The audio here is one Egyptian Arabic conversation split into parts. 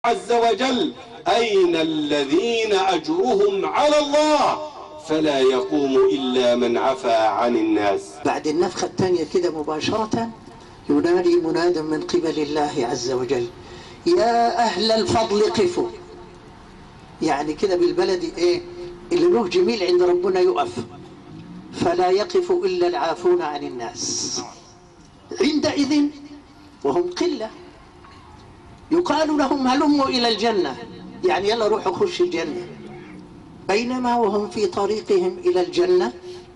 عز وجل أين الذين أجرهم على الله فلا يقوم إلا من عفا عن الناس بعد النفخة الثانية كده مباشرة ينادي مناد من قبل الله عز وجل يا أهل الفضل قفوا يعني كده بالبلد إيه اللي له جميل عند ربنا يقف فلا يقف إلا العافون عن الناس عندئذ وهم قلة يقال لهم هلموا إلى الجنة يعني يلا روحوا خش الجنة بينما وهم في طريقهم إلى الجنة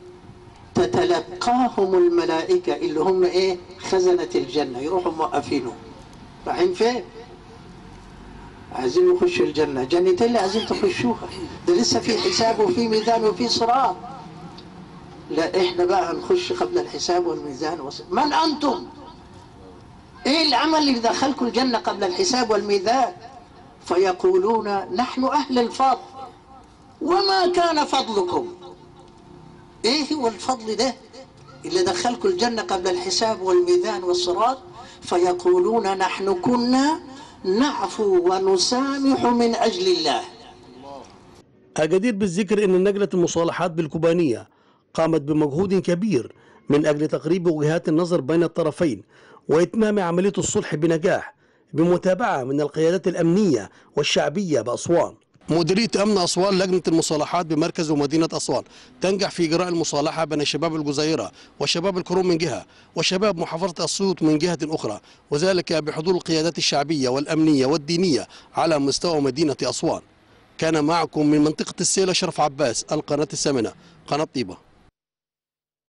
تتلقاهم الملائكة اللي هم إيه خزنة الجنة يروحوا موقفينهم رايحين فين؟ عايزين يخشوا الجنة جنتين اللي عايزين تخشوها ده لسه في حساب وفي ميزان وفي صراط لا احنا بقى هنخش قبل الحساب والميزان وص... من انتم؟ ايه العمل اللي دخلكم الجنة قبل الحساب والميزان؟ فيقولون نحن اهل الفضل وما كان فضلكم ايه هو الفضل ده اللي دخلكم الجنة قبل الحساب والميزان والصراط فيقولون نحن كنا نعفو ونسامح من أجل الله الجدير بالذكر أن نجلة المصالحات بالكوبانية قامت بمجهود كبير من أجل تقريب وجهات النظر بين الطرفين وإتمام عملية الصلح بنجاح بمتابعة من القيادات الأمنية والشعبية بأسوان مديرية أمن أسوان لجنة المصالحات بمركز ومدينة أسوان تنجح في إجراء المصالحة بين شباب الجزيرة وشباب الكروم من جهة وشباب محافظة أسيوط من جهة أخرى وذلك بحضور القيادات الشعبية والأمنية والدينية على مستوى مدينة أسوان كان معكم من منطقة السيلة شرف عباس القناة الثامنة قناة طيبة